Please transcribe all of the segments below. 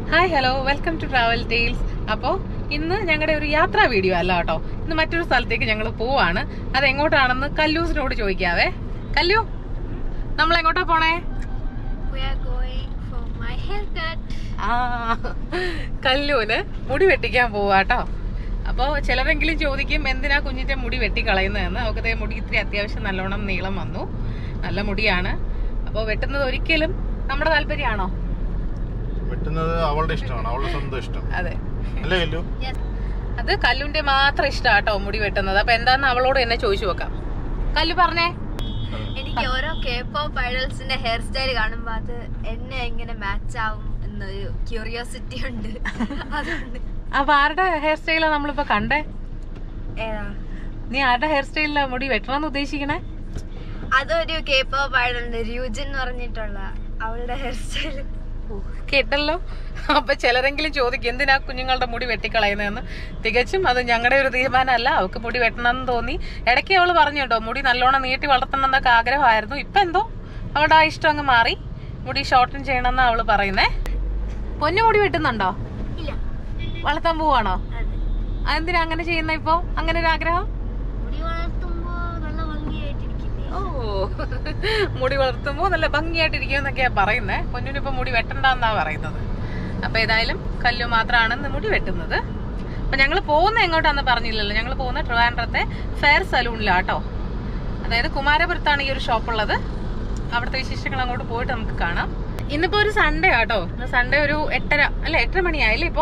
Hi hello welcome to travel tales അപ്പോൾ ഇന്ന് ഞങ്ങളുടെ ഒരു യാത്രാ വീഡിയോ അല്ല കേട്ടോ ഇന്ന് മറ്റൊരു സ്ഥലത്തേക്ക് ഞങ്ങൾ പോവാണ് അത് എങ്ങോട്ടാണെന്ന് കല്ലൂസിനോട് ചോദിക്കാവേ കല്ലു നമ്മൾ എങ്ങോട്ടാ പോണേ We are going for my haircut. ആ കല്ലൂന് മുടി വെട്ടിക്കാൻ പോവാട്ടോ അപ്പോൾ ചിലരെങ്കിലും ചോദിക്കും എന്തിനാ കുഞ്ഞിന്റെ മുടി വെട്ടിക്കളയുന്നതെന്ന് അവർക്ക് മുടി ഇത്തിരി അത്യാവശ്യം നല്ലോണം നീളം വന്നു നല്ല മുടിയാണ് അപ്പോൾ വെട്ടുന്നത് ഒരിക്കലും നമ്മുടെ താല്പര്യമാണോ വെട്ടുന്നത് അവളുടെ ഇഷ്ടമാണ് അവളുടെ സ്വന്തം ഇഷ്ടം അതെ അല്ലേ കല്ലു Yes. അത് കല്ലുന്റെ മാത്രം ഇഷ്ടാട്ടോ മുടി വെട്ടുന്നത് അപ്പൊ എന്താന്ന് അവളോട് തന്നെ ചോദിച്ചു നോക്കാം കല്ലു പറഞ്ഞേ എനിക്ക് ഓരോ കെ പോപ്പ് ഐഡൽസിന്റെ ഹെയർ സ്റ്റൈൽ കാണുമ്പോ അത് എന്നെ എങ്ങനെ മാച്ച് ആവും എന്നൊരു ക്യൂരിയോസിറ്റി ഉണ്ട് അതുകൊണ്ട് അപ്പൊ ആരുടെ ഹെയർ സ്റ്റൈലാ നമ്മളിപ്പോ കണ്ടേ ഏതാ നീ ആരുടെ ഹെയർ സ്റ്റൈലിലാ മുടി വെട്ടണമെന്ന് ഉദ്ദേശിക്കണേ അതൊരു കെ പോപ്പ് ഐഡലുണ്ട് രൂജൻ എന്ന് പറഞ്ഞിട്ടുള്ള അവളുടെ ഹെയർ സ്റ്റൈൽ കേട്ടല്ലോ അപ്പൊ ചിലരെങ്കിലും ചോദിക്കും എന്തിനാ കുഞ്ഞുങ്ങളുടെ മുടി വെട്ടിക്കളയുന്നതെന്ന് തികച്ചും അത് ഞങ്ങളുടെ ഒരു തീരുമാനമല്ല അവൾക്ക് മുടി വെട്ടണമെന്ന് തോന്നി ഇടയ്ക്ക് അവള് പറഞ്ഞു കേട്ടോ മുടി നല്ലോണം നീട്ടി വളർത്തണം എന്നൊക്കെ ആഗ്രഹമായിരുന്നു ഇപ്പൊ എന്തോ അവളുടെ ആ ഇഷ്ടം അങ്ങ് മാറി മുടി ഷോർട്ടൻ ചെയ്യണമെന്നാ അവള് പറയുന്നേ പൊന്നു മുടി വെട്ടുന്നുണ്ടോ ഇല്ല വളർത്താൻ പോവാണോ അതെ അതെന്തിനാ അങ്ങനെ ചെയ്യുന്ന ഇപ്പൊ അങ്ങനെ ഒരു ആഗ്രഹം മുടി വളർത്തുമ്പോ നല്ല ഭംഗിയായിട്ടിരിക്കില്ലേ ഓ മുടി വളർത്തുമ്പോ നല്ല ഭംഗിയായിട്ടിരിക്കും എന്നൊക്കെയാ പറയുന്നേ പൊന്നിനിപ്പോ മുടി വെട്ടണ്ടെന്നാ പറയുന്നത് അപ്പൊ ഏതായാലും കല്ലു മാത്രമാണ് ഇന്ന് മുടി വെട്ടുന്നത് അപ്പൊ ഞങ്ങൾ പോകുന്ന എങ്ങോട്ടാന്ന് പറഞ്ഞില്ലല്ലോ ഞങ്ങൾ പോകുന്ന ട്രിവാൻഡ്രത്തെ ഫെയർ സലൂണിലാട്ടോ അതായത് കുമാരപുരത്താണ് ഈ ഒരു ഷോപ്പ് ഉള്ളത് അവിടുത്തെ വിശേഷങ്ങൾ അങ്ങോട്ട് പോയിട്ട് നമുക്ക് കാണാം ഇന്നിപ്പോ ഒരു സൺഡേ ആട്ടോ ഇന്ന് സൺഡേ ഒരു എട്ടര അല്ല എട്ടര മണിയായില്ലേ ഇപ്പോ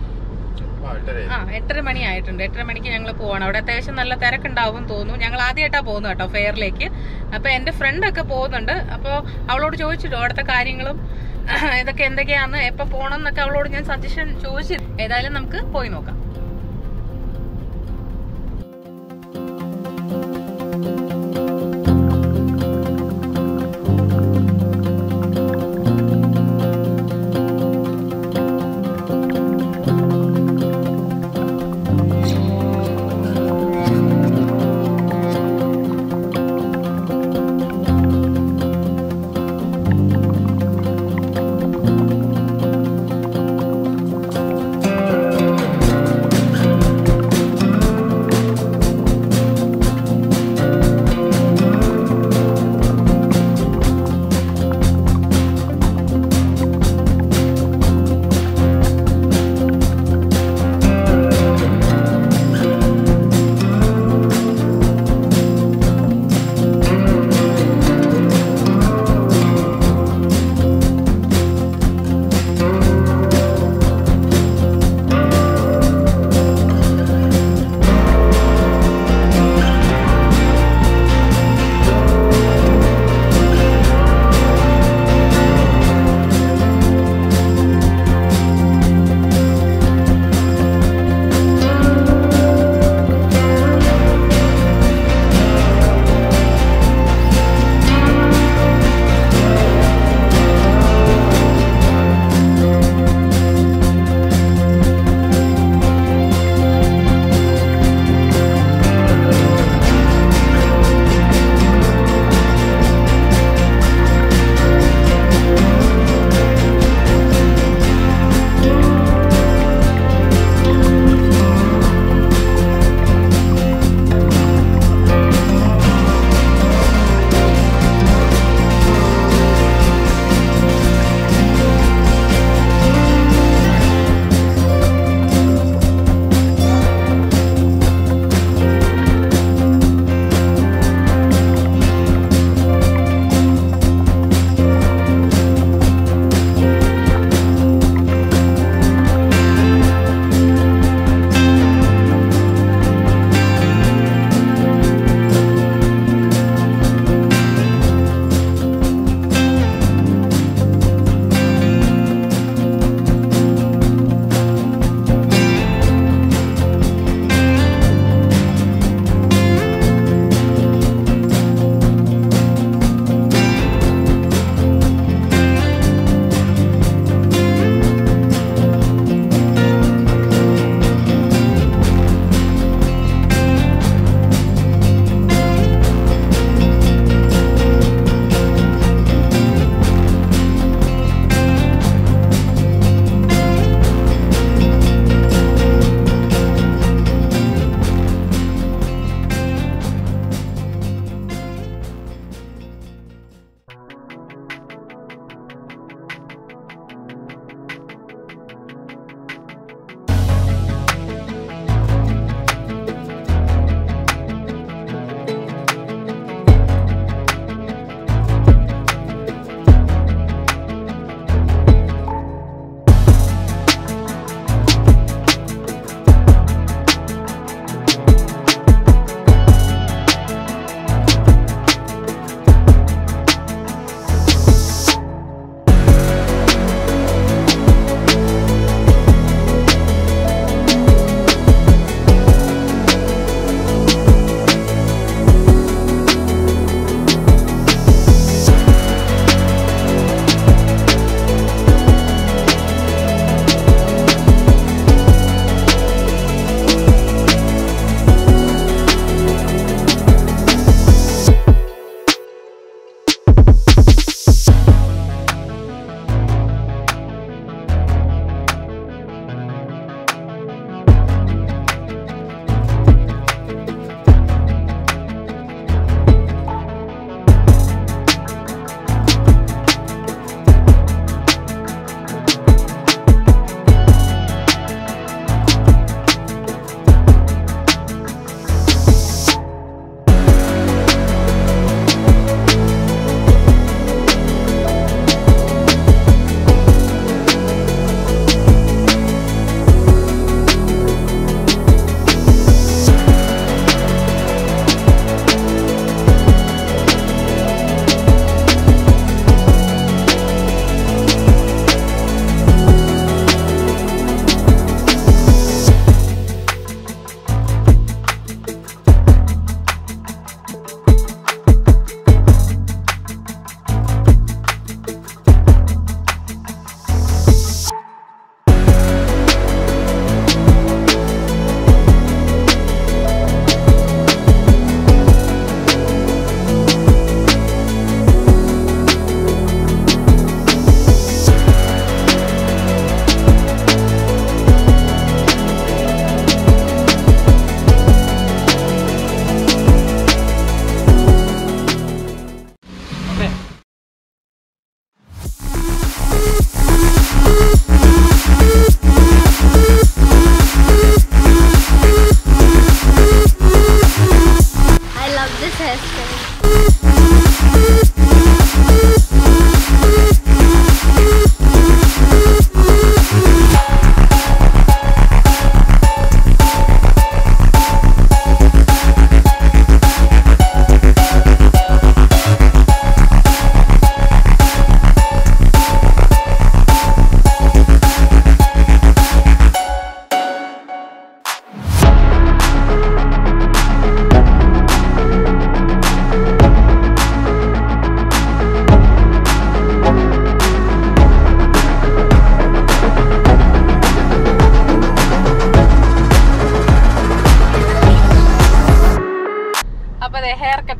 ആ എട്ടര ആ എട്ടര മണി ആയിട്ടുണ്ട് എട്ടര മണിക്ക് ഞങ്ങൾ പോവാണ് അവിടെ അത്യാവശ്യം നല്ല തിരക്കുണ്ടാവും തോന്നുന്നു ഞങ്ങൾ ആദ്യമായിട്ടാ പോകുന്നത് കേട്ടോ ഫെയറിലേക്ക് അപ്പൊ എന്റെ ഫ്രണ്ട് ഒക്കെ പോകുന്നുണ്ട് അപ്പൊ അവളോട് ചോദിച്ചിട്ടോ അവിടുത്തെ കാര്യങ്ങളും ഇതൊക്കെ എന്തൊക്കെയാന്ന് എപ്പൊ പോണം എന്നൊക്കെ അവളോട് ഞാൻ സജഷൻ ചോദിച്ചു ഏതായാലും നമുക്ക് പോയി നോക്കാം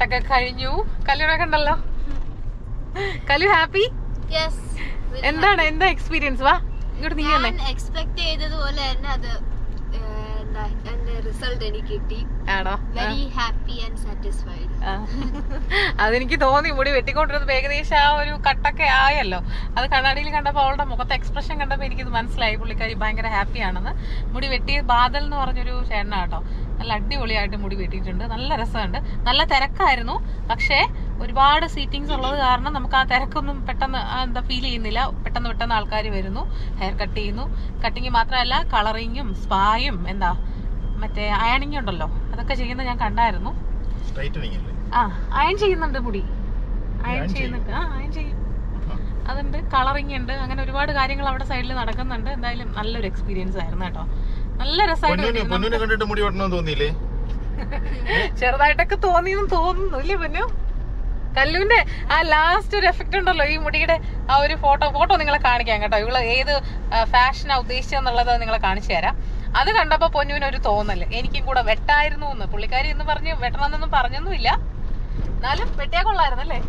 ഒക്കെ കഴിഞ്ഞു കല്യാണം കണ്ടല്ലോ കല്ലു ഹാപ്പി യെസ് എന്താണ് എന്താ എക്സ്പീരിയൻസ് വാ ഇങ്ങോട്ട് നീ തന്നെ ഞാൻ എക്സ്പെക്ട് ചെയ്തതുപോലെ തന്നെ അത് ഏഹ്, എന്താ എന്റെ റിസൾട്ട് എനിക്ക് കിട്ടി ആണോ വെരി ഹാപ്പി ആൻഡ് സാറ്റിസ്ഫൈഡ് ആ. അതെനിക്ക് തോന്നി മുടി വെട്ടിക്കൊണ്ടിരുന്നത് ഏകദേശം ആ ഒരു കട്ടൊക്കെ ആയല്ലോ അത് കണ്ണാടിയിൽ കണ്ടപ്പോൾ അവളുടെ മുഖത്തെ എക്സ്പ്രഷൻ കണ്ടപ്പോൾ എനിക്കിത് മനസ്സിലായി പുള്ളിക്കാരി ഭയങ്കര ഹാപ്പിയാണെന്ന് മുടി വെട്ടിയ ബാദൽ എന്ന് പറഞ്ഞൊരു ചേട്ടനാ കേട്ടോ നല്ല അടിപൊളിയായിട്ട് മുടി വെട്ടിയിട്ടുണ്ട് നല്ല രസമുണ്ട് നല്ല തിരക്കായിരുന്നു പക്ഷേ ഒരുപാട് സീറ്റിങ്സ് ഉള്ളത് കാരണം നമുക്ക് ആ തിരക്കൊന്നും പെട്ടെന്ന് ആ എന്താ ഫീൽ ചെയ്യുന്നില്ല പെട്ടെന്ന് പെട്ടെന്ന് ആൾക്കാർ വരുന്നു ഹെയർ കട്ട് ചെയ്യുന്നു കട്ടിങ് മാത്രമല്ല കളറിങ്ങും സ്പായും എന്താ മറ്റേ അയണിങ് ഉണ്ടല്ലോ അതൊക്കെ ചെയ്യുന്നത് ഞാൻ കണ്ടായിരുന്നു സ്ട്രൈറ്റനിങ് അല്ലേ ആ അയൺ ചെയ്യുന്നുണ്ട് മുടി അയൺ Iron ചെയ്യുന്നുണ്ട് ആ അയൺ ചെയ്യും അതുണ്ട് കളറിങ് ഉണ്ട് അങ്ങനെ ഒരുപാട് കാര്യങ്ങൾ അവിടെ സൈഡിൽ നടക്കുന്നുണ്ട് എന്തായാലും നല്ലൊരു എക്സ്പീരിയൻസ് ആയിരുന്നു കേട്ടോ നല്ല പൊന്നുവിന് രസമായിട്ട് പൊന്നുവിനെ കണ്ടിട്ട് മുടി വെട്ടണമെന്ന് തോന്നിയില്ലേ ചെറുതായിട്ടൊക്കെ തോന്നിയെന്ന് തോന്നുന്നു ഇല്ലേ പൊന്നു കല്ലുവിന്റെ ആ ലാസ്റ്റ് ഒരു എഫക്റ്റ് ഉണ്ടല്ലോ ഈ മുടിയുടെ ആ ഒരു ഫോട്ടോ ഫോട്ടോ നിങ്ങളെ കാണിക്കാം കേട്ടോ ഇവള് ഏത് ഫാഷനാ ഉദ്ദേശിച്ചെന്നുള്ളത് നിങ്ങളെ കാണിച്ചു തരാം അത് കണ്ടപ്പോ പൊന്നുവിന് ഒരു തോന്നല് എനിക്കും കൂടെ വെട്ടായിരുന്നു എന്ന് പുള്ളിക്കാരി എന്ന് പറഞ്ഞ് വെട്ടണമെന്നൊന്നും പറഞ്ഞൊന്നുമില്ല എന്നാലും വെട്ടിയാ കൊള്ളായിരുന്നല്ലേ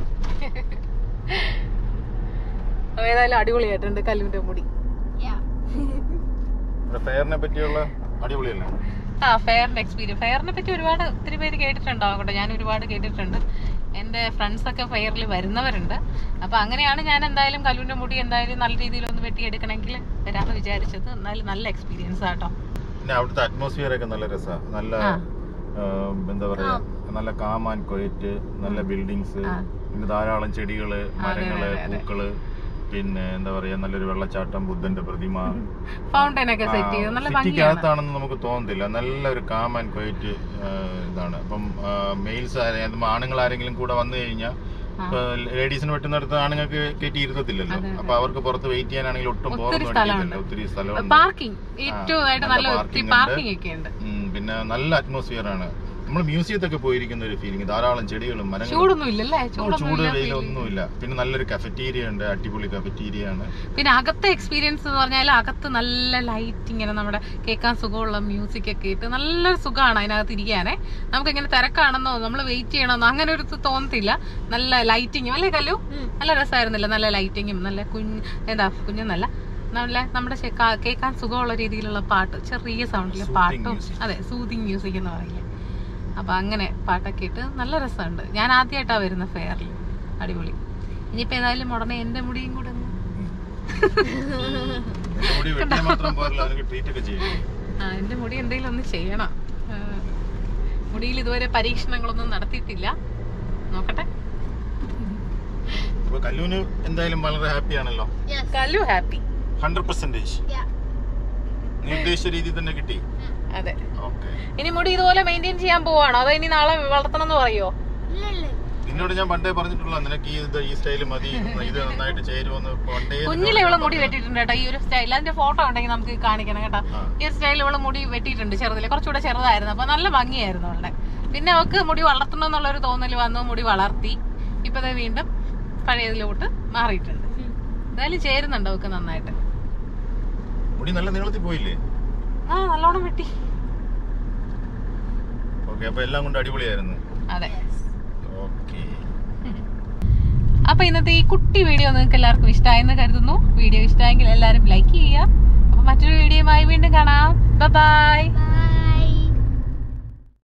അപ്പൊ ഏതായാലും അടിപൊളിയായിട്ടുണ്ട് കല്ലുവിന്റെ മുടി ഫെയറിനെ പറ്റിയുള്ള അടിപൊളിയല്ലേ ആ ഫെയറിന്റെ എക്സ്പീരിയൻസ് ഫെയറിനെ പറ്റി ഒരുപാട് ഒത്തിരി പേര് കേട്ടിട്ടുണ്ടാവും കേട്ടോ ഞാൻ ഒരുപാട് കേട്ടിട്ടുണ്ട് എന്റെ ഫ്രണ്ട്സ് ഒക്കെ ഫെയറിൽ വരുന്നവരുണ്ട് അപ്പൊ അങ്ങനെയാണ് ഞാൻ എന്തായാലും കല്ലുവിന്റെ മുടി എന്തായാലും നല്ല രീതിയിൽ ഒന്ന് വെട്ടിയെടുക്കണമെങ്കിൽ വരാമെന്ന് വിചാരിച്ചത് എന്നാലും നല്ല എക്സ്പീരിയൻസ് ആട്ടോ പിന്നെ അവിടുത്തെ അറ്റ്മോസ്ഫിയർ ഒക്കെ നല്ല രസമാണ് നല്ല ആ. ആം, എന്താ പറയാ നല്ല കാം ആൻഡ് കൊയറ്റ് നല്ല ബിൽഡിങ്സ് ആ. പിന്നെ ധാരാളം ചെടികള് മരങ്ങള് അതെ, അതെ. പൂക്കള് പിന്നെ എന്താ പറയാ നല്ലൊരു വെള്ളച്ചാട്ടം ബുദ്ധന്റെ പ്രതിമ ഫൗണ്ടൻ ഒക്കെ സെറ്റ് ചെയ്ത് നല്ല ഭംഗിയാണ് സിറ്റിക്കകത്താണെന്ന് നമുക്ക് തോന്നത്തില്ല നല്ലൊരു കാം ആൻഡ് ക്വയറ്റ് ഇതാണ് അപ്പം മെയിൽസ് ആണുങ്ങൾ ആരെങ്കിലും കൂടെ വന്നു കഴിഞ്ഞാൽ ലേഡീസിന് വെട്ടുന്നിടത്ത് ആണുങ്ങൾക്ക് കയറ്റി ഇരുത്തത്തില്ലല്ലോ അതെ, അപ്പൊ അവർക്ക് പുറത്ത് വെയിറ്റ് ചെയ്യാനാണെങ്കിൽ ഒട്ടും ഒത്തിരി ബോറൊന്നും സ്ഥലമുണ്ട്. അടിക്കത്തില്ല ഒത്തിരി സ്ഥലമുണ്ട് പാർക്കിംഗ് ഏറ്റവും ആയിട്ട് നല്ല നല്ല parking ഉണ്ട്. പാർക്കിംഗ് ഒക്കെ ഉണ്ട് ഉം, പിന്നെ നല്ല അറ്റ്മോസ്ഫിയർ ആണ് നമ്മൾ മ്യൂസിയത്തൊക്കെ പോയിരിക്കുന്ന ഒരു ഫീലിംഗ് ധാരാളം ചെടികളും മരങ്ങളും ചൂടൊന്നും ഇല്ലല്ലേ ചൂടൊന്നും ചൂട് ഇല്ല വെയിലൊന്നുമില്ല പിന്നെ നല്ലൊരു കഫറ്റീരിയ ഉണ്ട് അടിപൊളി കഫറ്റീരിയ ആണ് പിന്നെ അകത്തെ എക്സ്പീരിയൻസ് എന്ന് പറഞ്ഞാൽ അകത്ത് നല്ല ലൈറ്റ് ഇങ്ങനെ നമ്മുടെ കേൾക്കാൻ സുഖമുള്ള മ്യൂസിക് ഒക്കെ ഇട്ട് നല്ലൊരു സുഖമാണ് അതിനകത്ത് ഇരിക്കാനേ നമുക്ക് ഇങ്ങനെ തിരക്കാണെന്നോ നമ്മൾ വെയിറ്റ് ചെയ്യണമെന്നോ അങ്ങനെ ഒരു ഇത് തോന്നത്തില്ല നല്ല ലൈറ്റിങ്ങും അല്ലേ കല്ലു നല്ല രസമായിരുന്നില്ല നല്ല ലൈറ്റിങ്ങും നല്ല കുഞ്ഞ് എന്താ കുഞ്ഞെന്നല്ല നല്ല നമ്മുടെ ശെ- കാ- കേൾക്കാൻ സുഖമുള്ള രീതിയിലുള്ള പാട്ട് ചെറിയ സൗണ്ടിൽ Soothing പാട്ടും music. അതെ സൂതിങ് മ്യൂസിക് എന്ന് പറയില്ലേ അപ്പൊ അങ്ങനെ പാട്ടൊക്കെ ഇട്ട് നല്ല രസമുണ്ട് ഞാൻ ആദ്യമായിട്ടാ വരുന്ന ഫെയറിൽ അടിപൊളി ഇനിയിപ്പോ ഏതായാലും ഉടനെ എന്റെ മുടിയും കൂടെ ഒന്ന് എന്റെ മുടി വെട്ടിയാൽ മാത്രം പോരല്ലോ അതിനൊക്കെ ട്രീറ്റ് ഒക്കെ ചെയ്യും ആ എന്റെ മുടി എന്തെങ്കിലും ഒന്ന് ചെയ്യണം ആ, മുടിയിൽ ഇതുവരെ പരീക്ഷണങ്ങളൊന്നും നടത്തിയിട്ടില്ല നോക്കട്ടെ അപ്പൊ കല്ലൂന് എന്തായാലും വളരെ ഹാപ്പി ആണല്ലോ കല്ലു ഹാപ്പി ഹൺഡ്രഡ് പെർസെന്റേജ് നീ ഉദ്ദേശിച്ച രീതിയിൽ തന്നെ കിട്ടി അതെ ഓക്കെ ഇനി മുടി ഇതുപോലെ മെയിൻറ്റെയിൻ ചെയ്യാൻ പോവാണോ അതോ ഇനി നാളെ വളർത്തണം എന്ന് പറയോ നിന്നോട് ഞാൻ പണ്ടേ പറഞ്ഞിട്ടുള്ള നിനക്ക് ഈ ഇത് ഈ സ്റ്റൈൽ മതി ഇത് നന്നായിട്ട് ചേരുമെന്ന് പണ്ടേ കുഞ്ഞിലെ ഇവള് മുടി വെട്ടിയിട്ടുണ്ട് കേട്ടോ ഈ ഒരു സ്റ്റൈൽ അതിന്റെ ഫോട്ടോ ഉണ്ടെങ്കിൽ നമുക്ക് കാണിക്കണം കേട്ടോ ആ. ഈ ഒരു സ്റ്റൈൽ ഇവള് മുടി വെട്ടിയിട്ടുണ്ട് ചെറുതില് കുറച്ചുകൂടെ ചെറുതായിരുന്നു അപ്പൊ നല്ല ഭംഗിയായിരുന്നു അവളുടെ പിന്നെ അവൾക്ക് മുടി വളർത്തണം എന്നുള്ള ഒരു തോന്നൽ വന്നു മുടി വളർത്തി ഇപ്പൊ ദേ വീണ്ടും പഴയതിലോട്ട് മാറിയിട്ടുണ്ട് എന്തായാലും ചേരുന്നുണ്ട് അവൾക്ക് നന്നായിട്ട് മുടി നല്ല നീളത്തിൽ പോയില്ലേ ആ നല്ലോണം വെട്ടി ഓക്കെ അപ്പൊ എല്ലാം കൊണ്ട് അടിപൊളിയായിരുന്നു അതെ ഓക്കെ അപ്പൊ ഇന്നത്തെ ഈ കുട്ടി വീഡിയോ നിങ്ങൾക്ക് എല്ലാവർക്കും ഇഷ്ടമായെന്ന് കരുതുന്നു വീഡിയോ ഇഷ്ടമായെങ്കിൽ എല്ലാവരും ലൈക്ക് ചെയ്യുക അപ്പൊ മറ്റൊരു വീഡിയോയുമായി വീണ്ടും കാണാം ബൈ Bye.